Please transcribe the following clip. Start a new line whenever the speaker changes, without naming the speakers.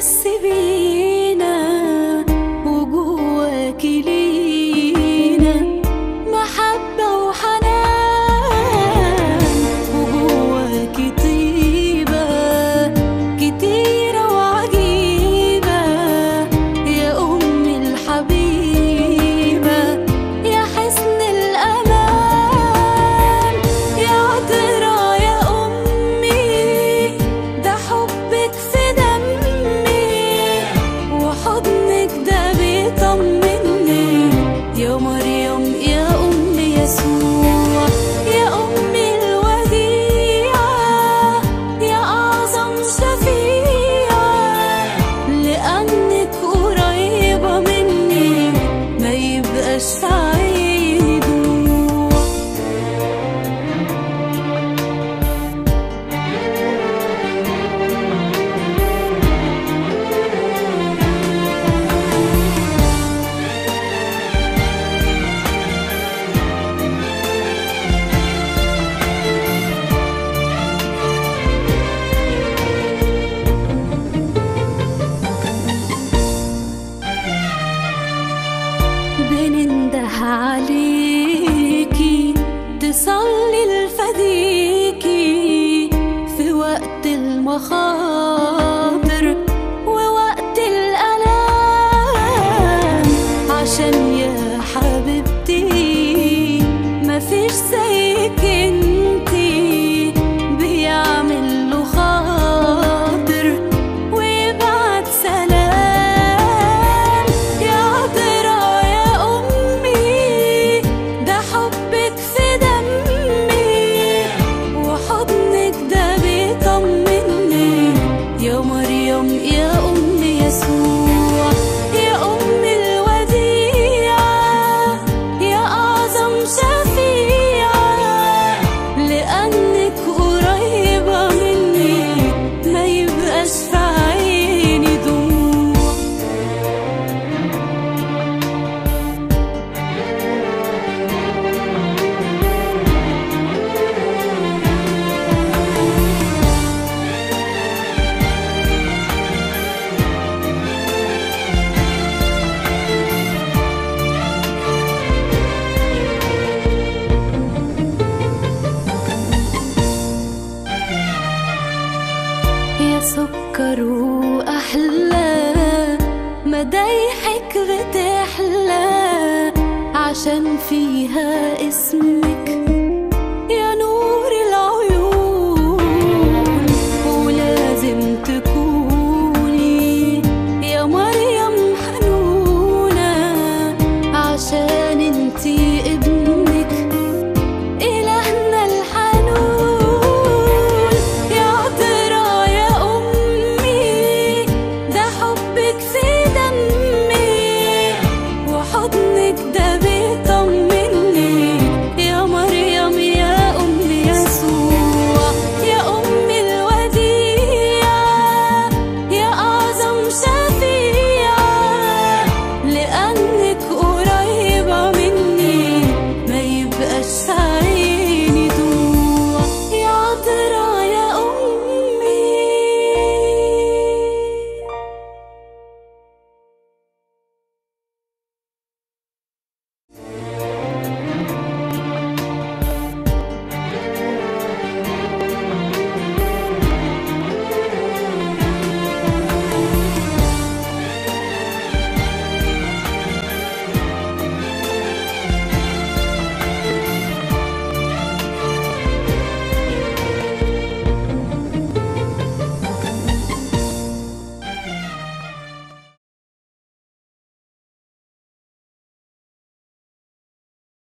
تحس بينا وجواكي لينا محبة وحنان وجواكي طيبة كتيرة وعجيبة يا أم الحبيبة يا حسن الأمان يا عطرة يا أمي ده حبك في دمي وحضنك ده بيطمني يا مريم يا أم يسوع يا أمي الوديعة يا أعظم شفيعة لأنك قريبة مني ما يبقاش في عيني دموع بننده عليكي تصلي لفديكي في وقت المخاطر ووقت الألام عشان يا حبيبتي مفيش زيك انتي بيعمل له خاطر ويبعت سلام يا عطرة يا أمي ده حبك في دمي وحضنك ده بيطمني يا مريم يا أم يسوع يا أم الوديعة يا أعظم شفيعة لأنك قريبة مني ما يبقاش في عيني دموع يا سكر وأحلى مدايحك بتحلى عشان فيها اسمك